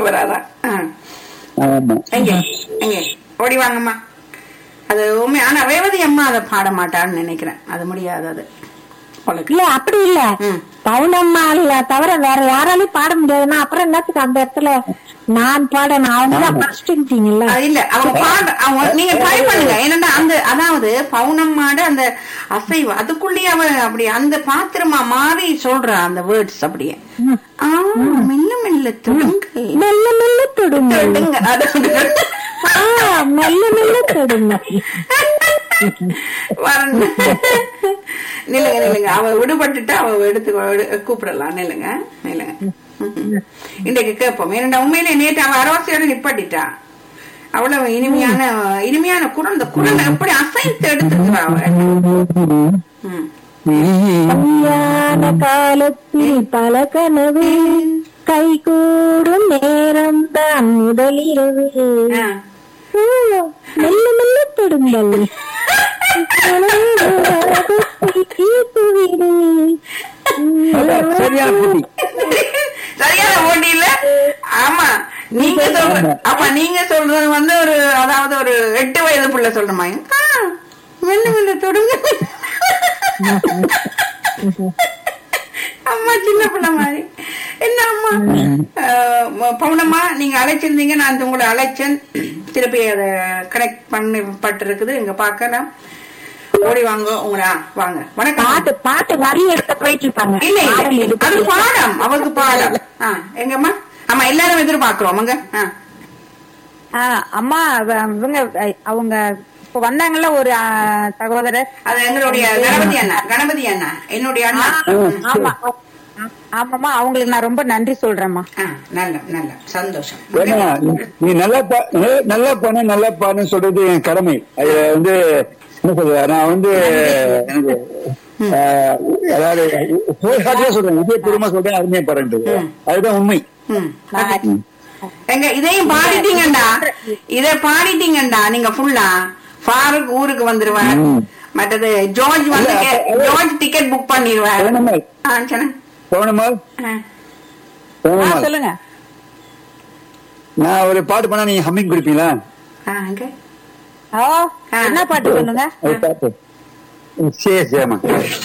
வராதா ஆ. ஆமா எங்க எங்க ஓடி வாங்கம்மா அது உண்மை ஆனா ரேவதி அம்மா அதை பாட மாட்டான்னு நினைக்கிறேன் அது முடியாது அது உங்களுக்கு இல்ல அப்படி இல்ல ம். பவுனம்மா இல்ல தவிர வேற யாராலையும் பாட முடியாதுன்னா அப்புறம் என்னத்துக்கு அந்த இடத்துல நான் பாடணும் அவங்க தான் படிச்சுட்டீங்கல்ல அது இல்ல அவங்க பாட அவங்க நீங்க ட்ரை பண்ணுங்க என்னன்னா அந்த அதாவது பவுனம்மாட அந்த அசைவு அதுக்குள்ளேயே அவ அப்படி அந்த பாத்திரமா மாறி சொல்றா அந்த வேர்ட்ஸ் அப்படியே ஆ, மெல்ல மெல்ல தொடுங்கள் மெல்ல மெல்ல தொடுங்க தொடுங்க அது ஆ, மெல்ல மெல்ல தொடுங்க வரணும் நில்லுங்க நில்லுங்க அவ விடுபட்டுட்டு அவ எடுத்து எடு- கூப்பிடலாம் நில்லுங்க நில்லுங்க ம்ஹும். இன்றைக்கு கேட்போம் ஏன்னா உண்மையிலே நேற்று அவ அரவாசியோட நிப்பாட்டிட்டா அவ்வளவு இனிமையான இனிமையான குரல் இந்த குரல் எப்படி அசைத்து எடுத்துக்கிறா அவ ம். கல்யாண காலத்தில் பல கனவு கைகூடும் நேரம் தான் முதலிரவு ஆ. ஆ, மெல்ல மெல்ல தொடுங்கள் சரியான புத்தி சரியான போட்டி இல்ல ஆமா நீங்க சொல்ற ஆமா நீங்க சொல்றது வந்து ஒரு அதாவது ஒரு எட்டு வயது புள்ள சொல்ற மாதிரி ஆ, மெல்ல மெல்ல தொடுங்க அம்மா சின்ன பிள்ளை மாதிரி என்ன அம்மா அஹ், பவுனம்மா நீங்க அழைச்சிருந்தீங்க நான் உங்களை அழைச்சேன் திருப்பி அதை கனெக்ட் பண்ணப்பட்டு இருக்குது இங்க பார்க்கலாம் ஓடி வாங்க உங்களா வாங்க வணக்கம் பாட்டு பாட்டு வரி எடுத்து போயிட்டு இருப்பாங்க இல்ல இல்ல பாடல் எடுத்து அது பாடம் அவருக்கு பாடம் ஆ, எங்கம்மா ஆமா எல்லாரும் எதிர்பார்க்கிறோம் அங்க ஆ. ஆ, அம்மா வ- இவங்க அஹ், அவங்க இப்ப வந்தாங்கல்ல ஒரு ஆ, சகோதரர் அது எங்களுடைய கணபதி அண்ணா கணபதி அண்ணா என்னுடைய அண்ணா ம். ஆமா ஆமாம்மா அவங்களுக்கு நான் ரொம்ப நன்றி சொல்றேம்மா ஆ, நல்ல நல்ல சந்தோஷம் ஏன்னா நீ நல்லா பா- நல்லா- நல்லா பண்ண நல்லா பாடுன்னு சொல்றது என் கடமை அது வந்து என்ன சொல்ற நான் வந்து எனக்கு ஆஹ், அதாவது ஹோல்ஹார்ட்டா சொல்றேன் இதயபூர்வமா சொல்றேன் அருமையா பாருன்றது அதுதான் உண்மை ம். எங்க இதையும் பாடிட்டீங்கண்டா இத பாடிட்டீங்கண்டா நீங்க ஃபுல்லா ஃபாரூக் ஊருக்கு வந்துருவார் ம். மற்றது ஜார்ஜ் வந்து இல்ல, கே- அப்ப- ஜார்ஜ் டிக்கெட் புக் பண்ணிடுவார் பவுனம்மாள் ஆ, சொன்ன. பவுனம்மாள் ஆ. ஆ, பவுனம்மாள் சொல்லுங்க நான் ஒரு பாட்டு பண்ணா நீங்க ஹம்மிங் கொடுப்பீங்களா ஆ, அங்க. ஓ என்ன பாட்டு சொல்லுங்க ஒரு பாட்டு சரி சரிம்மா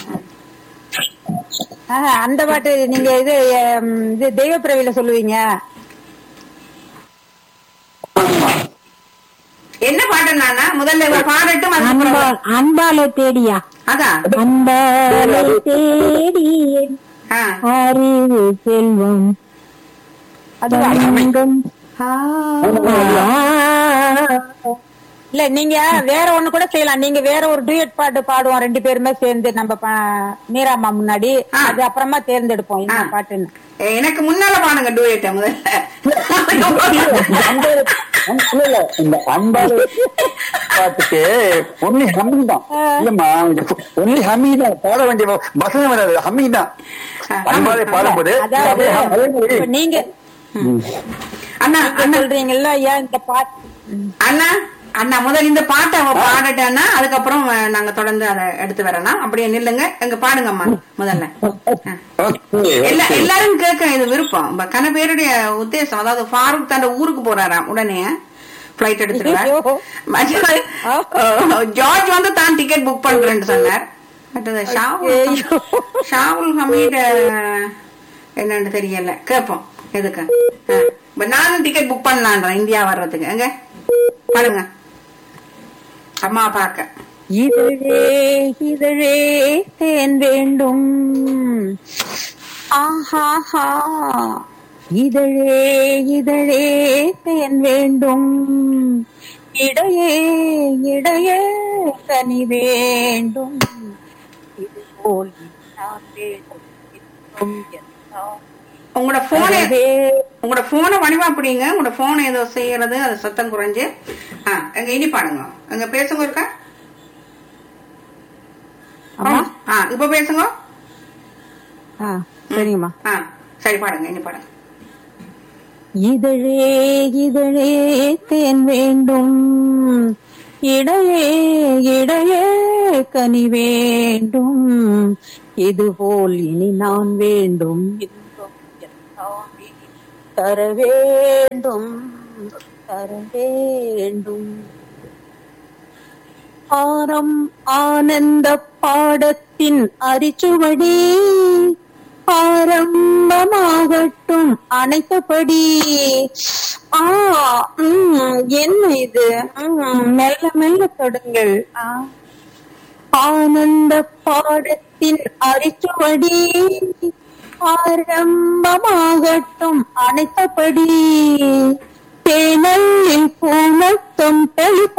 ஆ, அந்த பாட்டு நீங்க இது எம், இது தெய்வ பிறவியில சொல்லுவீங்க என்ன பாட்டு நானா முதல்ல இவ பாடட்டும் அன்பா அதுக்கப்புறம் அன்பாலே தேடியா அதான் அன்பாலே தேடி ஆ. அறிவு செல்வம் அதுவா தங்கம் ஆ. இல்ல நீங்க வேற ஒண்ணு கூட செய்யலாம் நீங்க வேற ஒரு டூயட் பாட்டு பாடுவோம் ரெண்டு பேருமே சேர்ந்து நம்ம ப- மீராமா முன்னாடி ஆ. அது அப்புறமா தேர்ந்தெடுப்போம் என்ன ஆ. பாட்டுன்னு ஏ, எனக்கு முன்னால பாடுங்க டூயட்ட முதல்ல இல்ல, இல்ல, இந்த அன்பால பாட்டுக்கு ஒன்லி ஹம்மிங் தான் இல்லம்மா ஒன்லி ஹம்மிங் தான் பாட வேண்டிய வசனம் வராது ஹம்மிங் தான் அன்பாலே பாடும்போது அதாவது அப்படியே அதே மாதிரி இப்ப நீங்க அண்ணா நீங்க அண்ணா சொல்றீங்கல்ல ஐயா இந்த பாட்டு அண்ணா அண்ணா முதல்ல இந்த பாட்டை அவ பாடட்டேன்னா அதுக்கப்புறம் அஹ், நாங்க தொடர்ந்து அதை எடுத்து வரலாம் அப்படியே நில்லுங்க எங்க பாடுங்கம்மா முதல்ல ஆ. Okay, எல்லா okay. எல்லாரும் கேட்க இது விருப்பம் இப்ப கன பேருடைய உத்தேசம் அதாவது ஃபாரூக் தன் ஊருக்கு போறாராம் உடனே பிளைட் எடுத்துருவார் ஐயோ. மற்றது, அஹ், ஜார்ஜ் வந்து தான் டிக்கெட் புக் பண்றேன்னு சொன்னார் மற்றது ஷாவுல் ஷாவுல் ஹமீட் அஹ், என்னன்னு தெரியல கேட்போம் எதுக்கு அஹ், இப்ப நானும் டிக்கெட் புக் பண்ணலான்றேன் இந்தியா வர்றதுக்கு எங்க பாருங்க அம்மா பார்க்க இதழே இதழே தேன் வேண்டும் ஆஹாஹா இதழே இதழே தேன் வேண்டும் இடையே இடையே கனி வேண்டும் இது போல் நான் வேண்டும் இன்னும் எல்லாம் உங்களோட போனை அழகே. உங்களோட போனை வடிவா பிடிங்க உங்களோட போன் ஏதோ செய்யறது அது சத்தம் குறைஞ்சு ஆ எங்க இனி பாடுங்க எங்க பேசுங்க இருக்கா அம்மா ஆ இப்ப பேசுங்க ஆ சரிங்கம்மா ஆ சரி பாடுங்க இனி பாடுங்க இதழே இதழே தேன் வேண்டும் இடையே இடையே கனி வேண்டும் இதுபோல் இனி நான் வேண்டும் இன்பம் எல்லாமே தர வேண்டும் தர வேண்டும் ஆரம் ஆனந்த பாடத்தின் அரிச்சுவடி ஆரம்பமாகட்டும் அனைத்தபடி ஆ உம், என்ன இது உம், மெல்ல மெல்ல தொடுங்கள் ஆ. ஆனந்த பாடத்தின் அரிச்சுவடி ஆரம்பமாகட்டும் அனைத்தபடி தேனல்லில் பூமத்தம் தெளித்த